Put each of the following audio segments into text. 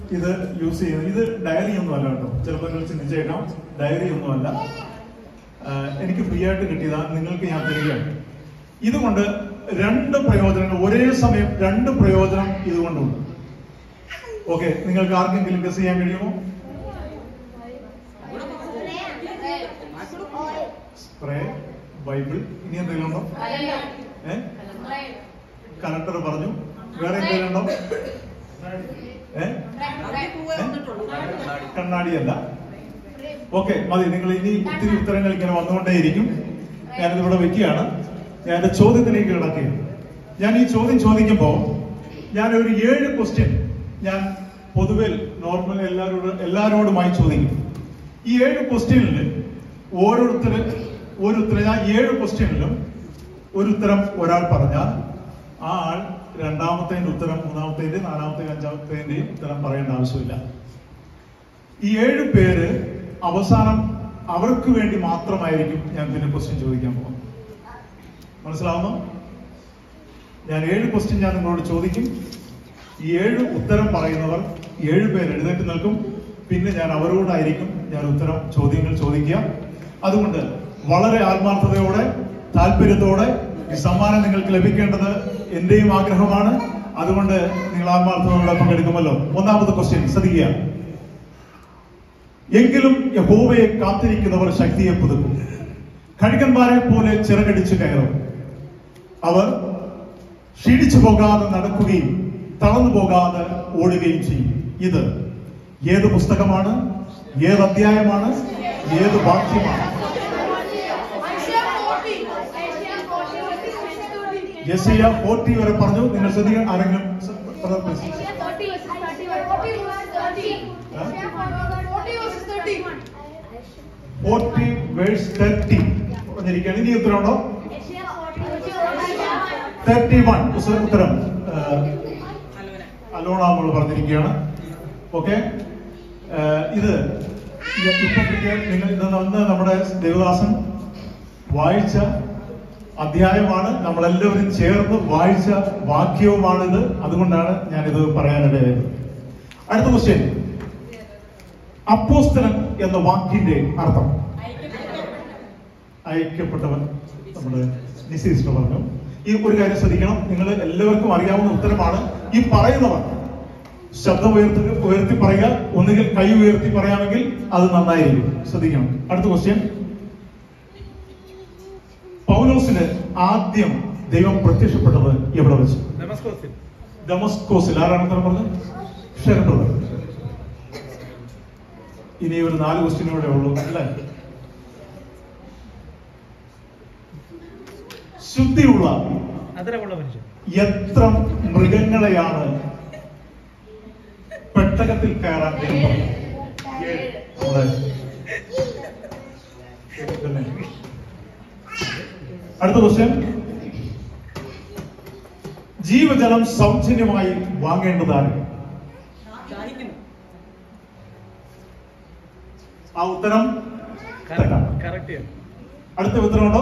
ഇത് യൂസ് ചെയ്യുന്നത് ഇത് ഡയറി ഒന്നും അല്ല കേട്ടോ ചിലപ്പോൾ നിങ്ങൾ ചിന്തിച്ചേക്കാം ഡയറി ഒന്നുമല്ല ആഹ് എനിക്ക് ഫ്രീ ആയിട്ട് കിട്ടിയതാണ് നിങ്ങൾക്ക് ഞാൻ തരികയാണ് ഇതുകൊണ്ട് രണ്ട് പ്രയോജനങ്ങൾ ഒരേ സമയം രണ്ട് പ്രയോജനം ഇതുകൊണ്ടുണ്ട് ഓക്കെ നിങ്ങൾക്ക് ആർക്കെങ്കിലും ഗസ് ചെയ്യാൻ കഴിയുമോ സ്പ്രേ ബൈബിൾ ഇനി എന്തെങ്കിലും ഉണ്ടോ ഏ കലക്ടർ പറഞ്ഞു വേറെ എന്തെങ്കിലും ഉണ്ടോ ഏ കണ്ണാടിയല്ല ഓക്കെ മതി നിങ്ങൾ ഇനി ഒത്തിരി ഉത്തരങ്ങൾ ഇങ്ങനെ വന്നുകൊണ്ടേയിരിക്കും ഞാനിത് ഇവിടെ വെക്കുകയാണ് ഞാൻ എന്റെ ചോദ്യത്തിലേക്ക് കിടക്കുകയാണ് ഞാൻ ഈ ചോദ്യം ചോദിക്കുമ്പോൾ ഞാൻ ഒരു ഏഴ് ക്വസ്റ്റ്യൻ ഞാൻ പൊതുവെ നോർമൽ എല്ലാവരോടും എല്ലാവരോടുമായി ചോദിക്കും ഈ ഏഴ് ക്വസ്റ്റ്യനിൽ ഓരോരുത്തർ ഒരു ഉത്തരം ഞാൻ ഏഴ് ക്വസ്റ്റ്യനിലും ഒരു ഉത്തരം ഒരാൾ പറഞ്ഞാൽ ആ ആൾ രണ്ടാമത്തേന്റെ ഉത്തരം മൂന്നാമത്തേന്റെ നാലാമത്തെ അഞ്ചാമത്തേന്റെയും ഉത്തരം പറയേണ്ട ആവശ്യമില്ല ഈ ഏഴ് പേര് അവസാനം അവർക്ക് വേണ്ടി മാത്രമായിരിക്കും ഞാൻ പിന്നെ ക്വസ്റ്റ്യൻ ചോദിക്കാൻ പോകുന്നത് മനസ്സിലാവുന്നു ഞാൻ ഏഴ് ക്വസ്റ്റ്യൻ ഞാൻ നിങ്ങളോട് ചോദിക്കും ഈ ഏഴ് ഉത്തരം പറയുന്നവർ ഏഴ് പേര് എഴുന്നേറ്റ് നിൽക്കും പിന്നെ ഞാൻ അവരോടായിരിക്കും ഞാൻ ഉത്തരം ചോദ്യങ്ങൾ ചോദിക്കുക അതുകൊണ്ട് വളരെ ആത്മാർത്ഥതയോടെ താല്പര്യത്തോടെ ഈ സമ്മാനം നിങ്ങൾക്ക് ലഭിക്കേണ്ടത് എന്റെയും ആഗ്രഹമാണ് അതുകൊണ്ട് നിങ്ങൾ ആത്മാർത്ഥതയോടെ പങ്കെടുക്കുമല്ലോ ഒന്നാമത്തെ ക്വസ്റ്റ്യൻ ശ്രദ്ധിക്കുക എങ്കിലും യഹോവയെ കാത്തിരിക്കുന്നവർ ശക്തിയെ പുതുക്കും കഴുകന്മാരെ പോലെ ചിറകടിച്ചു കയറും അവർ ക്ഷീണിച്ചു പോകാതെ നടക്കുകയും തളർന്നു പോകാതെ ഓടുകയും ചെയ്യും ഇത് ഏത് പുസ്തകമാണ് ഏത് അധ്യായമാണ് ഏത് വാക്യമാണ് യെസിയ ഫോർട്ടി വരെ പറഞ്ഞു നിങ്ങൾ ശ്രദ്ധിക്കാൻ ആരെങ്കിലും സ- brother, please. Forty verse thirty പറഞ്ഞിരിക്കുകയാണ് ഇനി ഉത്തരവുണ്ടോ തേർട്ടി വൺ ഉത്തരം അലോണ നമ്മൾ പറഞ്ഞിരിക്കുകയാണ് ഓക്കെ ഇത് ഇ- ഇപ്പൊ കിട്ടിയ നിങ്ങൾ ഇത് വന്ന് നമ്മുടെ ദേവദാസൻ വായിച്ച അധ്യായമാണ് നമ്മളെല്ലാവരും ചേർന്ന് വായിച്ച വാക്യവുമാണിത് അതുകൊണ്ടാണ് ഞാനിത് പറയാനിടയായത് അടുത്ത ക്വസ്റ്റ്യൻ അപ്പോസ്തലൻ എന്ന വാക്കിന്റെ അർത്ഥം അയക്കപ്പെട്ടവൻ നമ്മുടെ നിശ്ചയിച്ചിട്ട് പറഞ്ഞു ഈ ഒരു കാര്യം ശ്രദ്ധിക്കണം നിങ്ങൾ എല്ലാവർക്കും അറിയാവുന്ന ഉത്തരമാണ് ഈ പറയുന്നവർ ശബ്ദം ഉയർത്തി ഉയർത്തി പറയുക ഒന്നുകിൽ കൈ ഉയർത്തി പറയാമെങ്കിൽ അത് നന്നായിരിക്കും ശ്രദ്ധിക്കണം അടുത്ത ക്വസ്റ്റ്യൻ പൗലോസിന് ആദ്യം ദൈവം പ്രത്യക്ഷപ്പെട്ടത് എവിടെ വെച്ച് ഡെമസ്കോസിൽ ഡെമസ്കോസിൽ ആരാണ് ഉത്തരം പറഞ്ഞത് ഷെയർ ബ്രദർ ഇനി ഒരു നാല് ക്വസ്റ്റ്യനോടെ ഉള്ളൂ അല്ലേ ശുദ്ധിയുള്ള അതിരമുള്ള മനുഷ്യൻ എത്ര മൃഗങ്ങളെയാണ് പെട്ടകത്തിൽ കയറാൻ ദൈവം പറഞ്ഞത്? ഏഴ്. നമ്മുടെ തന്നെ. അടുത്ത ക്വസ്റ്റ്യൻ ജീവജലം സൗജന്യമായി വാങ്ങേണ്ടതാണ് ആ ഉത്തരം തെറ്റാണ്. കറക്റ്റ് ചെയ്യാം അടുത്ത ഉത്തരവുണ്ടോ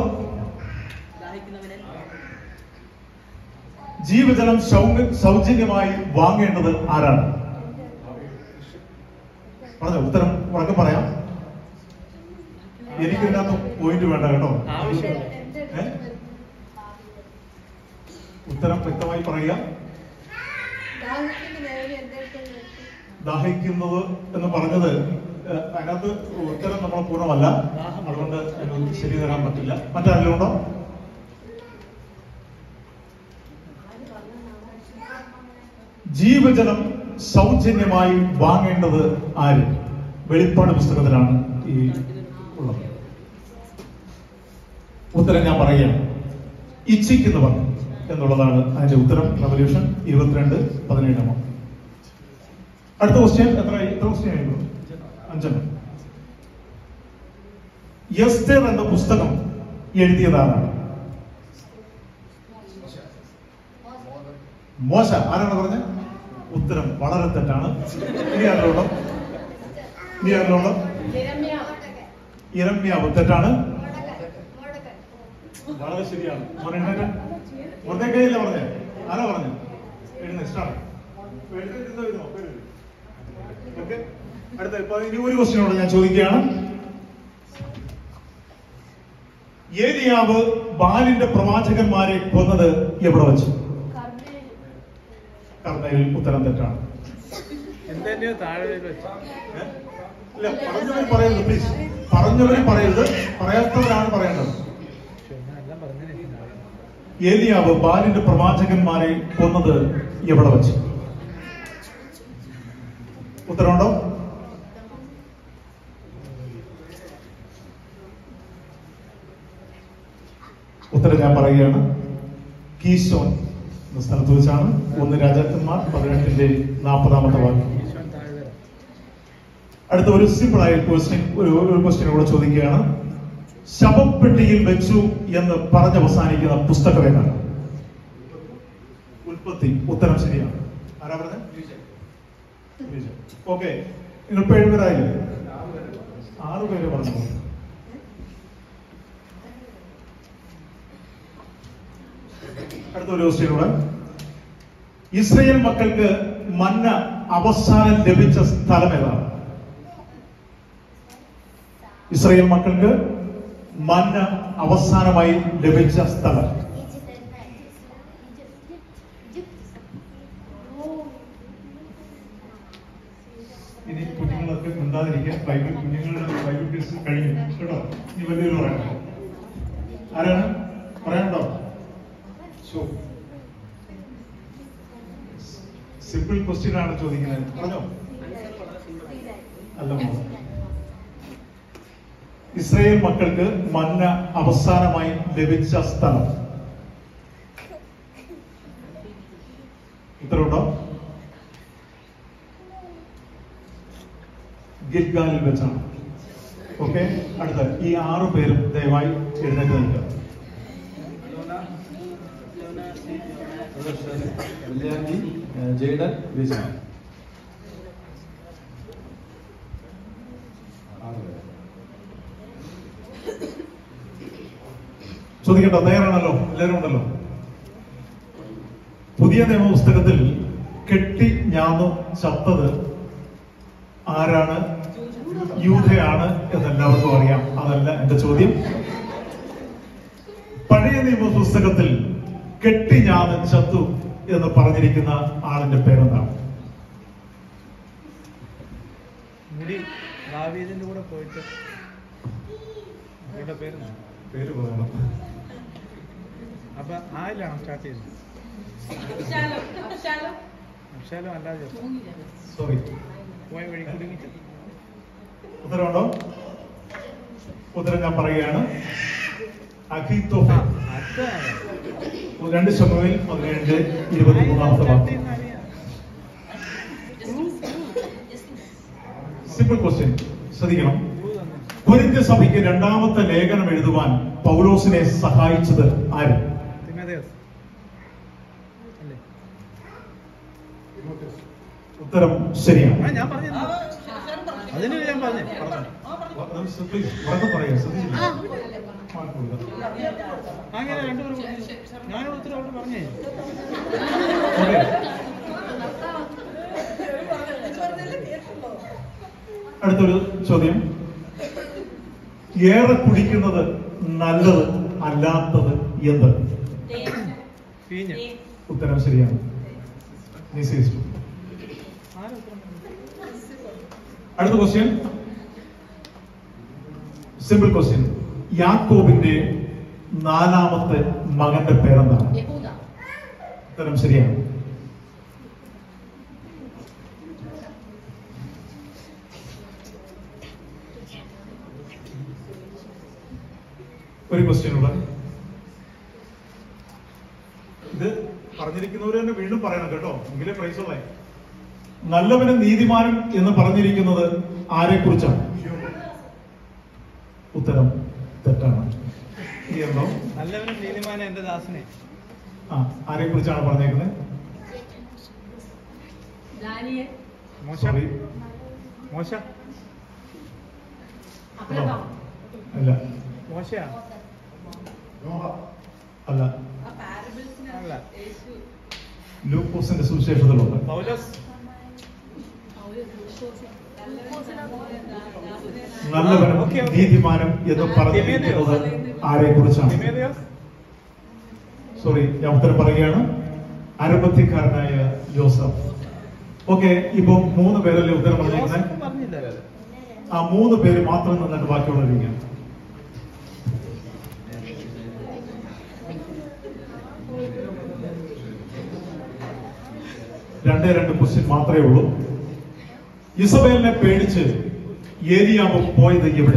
ജീവജലം സൗ- സൗജന്യമായി വാങ്ങേണ്ടത് ആരാണ് പറഞ്ഞോ ഉത്തരം ഉറക്കെ പറയാം എനിക്ക് ഇതിനകത്ത് പോയിന്റ് വേണ്ട കേട്ടോ ആവശ്യമുണ്ട് ഏ? ഉത്തരം വ്യക്തമായി പറയുക ദാഹിക്കുന്നത് എന്ന് പറഞ്ഞത് ഏ, അതിനകത്ത് ഉത്തരം നമ്മൾ പൂർണ്ണമല്ല അതുകൊണ്ട് അതിന് ശരി തരാൻ പറ്റില്ല മറ്റാരെങ്കിലും ഉണ്ടോ ജീവജലം സൗജന്യമായി വാങ്ങേണ്ടത് ആര് വെളിപ്പാട് പുസ്തകത്തിലാണ് ഈ ഉള്ളത് ഉത്തരം ഞാൻ പറയാം ഇച്ഛിക്കുന്നവർ എന്നുള്ളതാണ് അതിന്റെ ഉത്തരം റവല്യൂഷൻ ഇരുപത്തിരണ്ട് പതിനേഴാമോ അടുത്ത ക്വസ്റ്റ്യൻ എത്ര എത്ര ക്വസ്റ്റ്യൻ ആയിരുന്നു അഞ്ചെണ്ണം എസ്തേർ എന്ന പുസ്തകം എഴുതിയതാരാണ് മോശ ആരാണ് പറഞ്ഞത് ഉത്തരം വളരെ തെറ്റാണ് ഇനി ആരുണ്ടോ ഇനി ആരുണ്ടോ ഇരമ്യാവ് തെറ്റാണ് വളരെ ശരിയാണ് മോനെഴുന്നേറ്റ് മുറുകൈയില്ല പറഞ്ഞേ ആരാ പറഞ്ഞു എഴുന്ന ഇഷ്ടമാണ് എഴുന്നേറ്റ് ഇരുന്നോ, ഇരുന്നോ, പേര് എഴുതി. അടുത്ത ഇപ്പൊ ഇനി ഒരു ക്വസ്റ്റ്യനോട് ഞാൻ ചോദിക്കുകയാണ് ഏലിയാവ് ബാലിന്റെ പ്രവാചകന്മാരെ കൊന്നത് എവിടെ വെച്ച് കർണയിൽ ഉത്തരം തെറ്റാണ് എന്തെന്നെയോ താഴെ വെച്ച് ഏ? ഇല്ല പറഞ്ഞവർ പറയരുത് പ്ലീസ് പറഞ്ഞവർ പറയരുത് പറയാത്തവരാണ് പറയേണ്ടത് പക്ഷെ ഞാൻ എല്ലാം പറഞ്ഞു ഏലിയാവ് ബാലിന്റെ പ്രവാചകന്മാരെ കൊന്നത് എവിടെ വെച്ച് ഉത്തരവുണ്ടോ ഉത്തരം ഞാൻ പറയുകയാണ് കീശോൻ എന്ന സ്ഥലത്ത് വെച്ചാണ് ഒന്ന് രാജാക്കന്മാർ പതിനെട്ടിന്റെ നാൽപ്പതാമത്തെ വാക്യം ഈശ്വരൻ താഴെ വരാം അടുത്ത ഒരു സിമ്പിൾ ആയ ക്വസ്റ്റ്യൻ ഒരു ഒരു ക്വസ്റ്റ്യൻ കൂടെ ചോദിക്കുകയാണ് ശവപ്പെട്ടിയിൽ വെച്ചു എന്ന് പറഞ്ഞ് അവസാനിക്കുന്ന പുസ്തകം ഏതാണ് ഉൽപ്പത്തി ഉത്തരം ശരിയാണ് ആരാ പറഞ്ഞത് ഓക്കെ നിങ്ങൾ ഇപ്പൊ ഏഴുപേരായില്ലേ ആറ് പേര് പറഞ്ഞു അടുത്ത ഒരു ക്വസ്റ്റ്യൻ കൂടെ ഇസ്രയേൽ മക്കൾക്ക് മന്ന അവസാനം ലഭിച്ച സ്ഥലം ഏതാണ് ഇസ്രയേൽ മക്കൾക്ക് മന്ന അവസാനമായി ലഭിച്ച സ്ഥലം ഇനി കുഞ്ഞുങ്ങളൊക്കെ മിണ്ടാതിരിക്കാൻ ബൈബിൾ കുഞ്ഞുങ്ങളുടെ ബൈബിൾ ക്വിസ് കഴിഞ്ഞു കേട്ടോ ഇനി വലിയൊരു പറയണം ആരാണ് പറയാനുണ്ടോ സിമ്പിൾ ക്വസ്റ്റ്യൻ ആണ് ചോദിക്കുന്നത് പറഞ്ഞോ അല്ല മോളെ. ഇസ്രയേൽ മക്കൾക്ക് മന്ന അവസാനമായി ലഭിച്ച സ്ഥലം ഉത്തരവുണ്ടോ ഗിൽഗാലിൽ വെച്ചാണ് ഓക്കെ അടുത്ത ഈ ആറു പേരും ദയവായി എഴുന്നേറ്റ് നിൽക്കുക കല്യാണി ജയ്ഡൻ വിജയൻ ചോദിക്കട്ടോ തയ്യാറാണല്ലോ എല്ലാവരും ഉണ്ടല്ലോ പുതിയ നിയമ പുസ്തകത്തിൽ കെട്ടി ഞാന്നു ചത്തത് ആരാണ് യൂഥയാണ് എന്ന് എല്ലാവർക്കും അറിയാം അതല്ല എന്റെ ചോദ്യം പഴയ നിയമ പുസ്തകത്തിൽ കെട്ടി ഞാന്ന് ചത്തു എന്ന് പറഞ്ഞിരിക്കുന്ന ആളിന്റെ പേരെന്താണ് മുടി ദാവീദിന്റെ കൂടെ പോയിട്ട് അവരുടെ പേര് പേര് പറയണം അപ്പൊ ആയിലാണോ സ്റ്റാർട്ട് ചെയ്തത് അക്ഷാലം അല്ലാതെ സോറി പോയ വഴി കുടുങ്ങിട്ട് ഉത്തരവുണ്ടോ ഉത്തരം ഞാൻ പറയുകയാണ് ആ, അഖിത്തോഫെ അതാണ്. രണ്ട് ശമുവേൽ പതിനേഴ് ഇരുപത്തി മൂന്നാമത്തെ സ്റ്റാർട്ട് വാക്യം ചെയ്യുന്ന അറിയാം. സിമ്പിൾ ക്വസ്റ്റ്യൻ ശ്രദ്ധിക്കണം ക്ലൂ തന്നെ. കൊരിന്ത്യ സഭയ്ക്ക് രണ്ടാമത്തെ ലേഖനം എഴുതുവാൻ പൗലോസിനെ സഹായിച്ചത് ആര് തിമോഥെയോസ്. അല്ലേ? ഉത്തരം ശരിയാണ് ആ, ഞാൻ പറഞ്ഞു അതിന് ഞാൻ പറഞ്ഞു പറഞ്ഞു Please, ഉറക്കെ പറയുക, ശ്രദ്ധിച്ചില്ല. മാർക്ക് കൊടുക്കുക. അങ്ങനെ രണ്ടുപേരും ഞാൻ ഉത്തരം അവിടെ പറഞ്ഞേ Okay. അടുത്തൊരു ചോദ്യം ഏറെ കുടിക്കുന്നത് നല്ലത് അല്ലാത്തത് എന്ത് പീഞ്ഞ് ഉത്തരം ശരിയാണ് നിശ്ചയിച്ചു ആരും ഉത്തരം പറഞ്ഞു അടുത്ത ക്വസ്റ്റ്യൻ സിമ്പിൾ ക്വസ്റ്റ്യൻ യാക്കോബിന്റെ നാലാമത്തെ മകന്റെ പേരെന്താണ് ഉത്തരം ശരിയാണ് ഒരു ക്വസ്റ്റ്യൻ ഉള്ള ഇത് പറഞ്ഞിരിക്കുന്നവർ തന്നെ വീണ്ടും പറയണം കേട്ടോ എങ്കിലേ പ്രൈസ് ഉള്ളേ നല്ലവനും നീതിമാനും എന്ന് പറഞ്ഞിരിക്കുന്നത് ആരെ കുറിച്ചാണ് ഉത്തരം തെറ്റാണ് ശരിയാണോ നല്ലവനും നീതിമാനും എന്റെ ദാസനെ ആ ആരെ കുറിച്ചാണ് പറഞ്ഞേക്കുന്നത് മോശ സോറി മോശ അല്ല മോശയാ അല്ല അല്ല ലൂക്കോസിന്റെ സുവിശേഷത്തിലുണ്ട് പൗലോസ് നല്ലവനും ഓക്കേ, ഓക്കേ. നീതിമാനും എന്ന് പറഞ്ഞിരിക്കുന്നത് ആരെ കുറിച്ചാണ് തിമേഥിയോസ്? സോറി ഞാൻ ഉത്തരം പറയുകയാണ് അരബത്തിക്കാരനായ ജോസഫ് ഓക്കെ ഇപ്പൊ മൂന്ന് പേരല്ലേ ഉത്തരം പറഞ്ഞിരിക്കുന്നത് ജോസഫ് പറഞ്ഞില്ല ആ മൂന്ന് പേര് മാത്രം നിന്നിട്ട് ബാക്കിയുള്ളവരിക്കാം രണ്ടേ രണ്ട് ക്വസ്റ്റ്യൻ മാത്രമേ ഉള്ളൂ ഇസബേലിനെ പേടിച്ച് ഏലിയാവ് പോയത് എവിടെ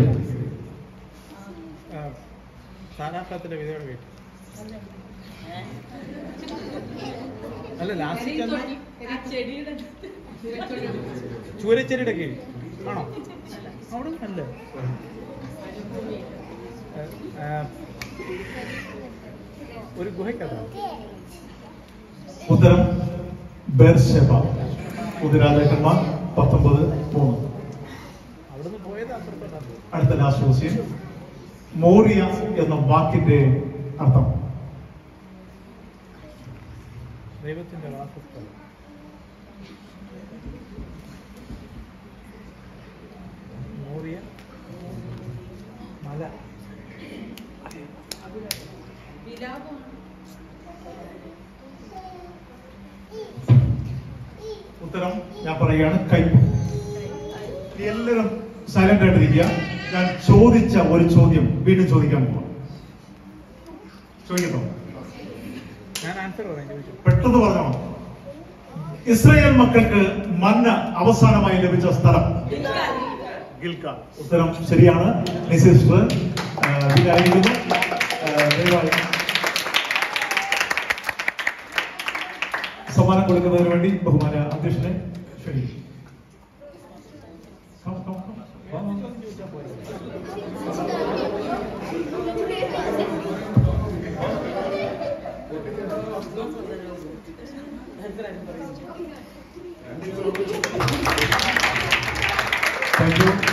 ആ, സ്ഥാനാർത്ഥത്തിന്റെ വിധയുടെ വീട്ടിൽ അല്ല ലാസ്റ്റ് ചെന്ന് ചൂരച്ചെടിയുടെ കീഴിൽ ആണോ അവിടെ അല്ല ആ, ഒരു ഗുഹയ്ക്കതാണ് ഉത്തരം ബേർഷെബ കുതിരാജേട്ടന്മാർ പത്തൊമ്പത് മൂന്ന് അവിടുന്ന് പോയത് അപ്പുറത്തോട്ടാണ് അടുത്ത ലാസ്റ്റ് ക്വസ്റ്റ്യൻ മോറിയ എന്ന വാക്കിന്റെ അർത്ഥം ദൈവത്തിന്റെ വാസസ്ഥലം മോറിയ മല ഉത്തരം ഞാൻ പറയുകയാണ് കയ്പ് ഇനി എല്ലാവരും സൈലന്റ് ആയിട്ടിരിക്കുക ഞാൻ ചോദിച്ച ഒരു ചോദ്യം വീണ്ടും ചോദിക്കാൻ പോവാം ചോദിക്കട്ടോ ഞാൻ ആൻസർ പറയാം ചോദിച്ചു പെട്ടെന്ന് പറഞ്ഞോ ഇസ്രായേൽ മക്കൾക്ക് മന്ന അവസാനമായി ലഭിച്ച സ്ഥലം ഗിൽഗാൽ ഉത്തരം ശരിയാണ് നിസ് സിസ്റ്റർ ഇതായിരിക്കുന്നു ആ, ദയവായി സമ്മാനം കൊടുക്കുന്നതിന് വേണ്ടി ബഹുമാന അധ്യക്ഷനെ ക്ഷണിക്കും Come, come, come. വാ, വാ. Thank you.